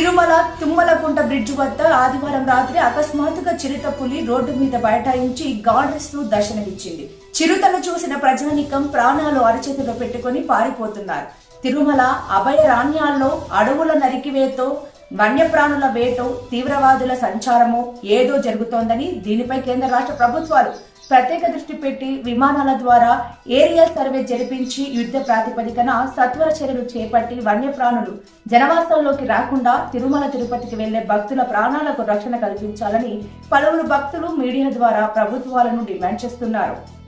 Tirumala Tummalakunta bridge వద్ద ఆదివారం రాత్రి అకస్మాత్తుగా చిరుత పులి రోడ్డు మీద బైఠాయించి గాడ్రెస్ ను దర్శనమిచ్చింది చిరుతను చూసిన ప్రజానికం ప్రాణాలు అరచేతిలో పెట్టుకుని పారిపోతున్నారు తిరుమల అభయారణ్యాల్లో అడవుల నరికివేతో వన్యప్రాణుల వేటో తీవ్రవాదుల సంచారమో ఏదో జరుగుతోందని దీనిపై కేంద్ర రాష్ట్ర ప్రభుత్వాలు ప్రత్యేక దృష్టి పెట్టి విమానాల ద్వారా ఏరియా సర్వే జరిపించి యుద్ధ ప్రాతిపదికన సత్వర చర్యలు చేపట్టి వన్యప్రాణులు జనవాసాల్లోకి రాకుండా తిరుమల తిరుపతికి వెళ్లే భక్తుల ప్రాణాలకు రక్షణ కల్పించాలని పలువురు భక్తులు మీడియా ద్వారా ప్రభుత్వాలను డిమాండ్ చేస్తున్నారు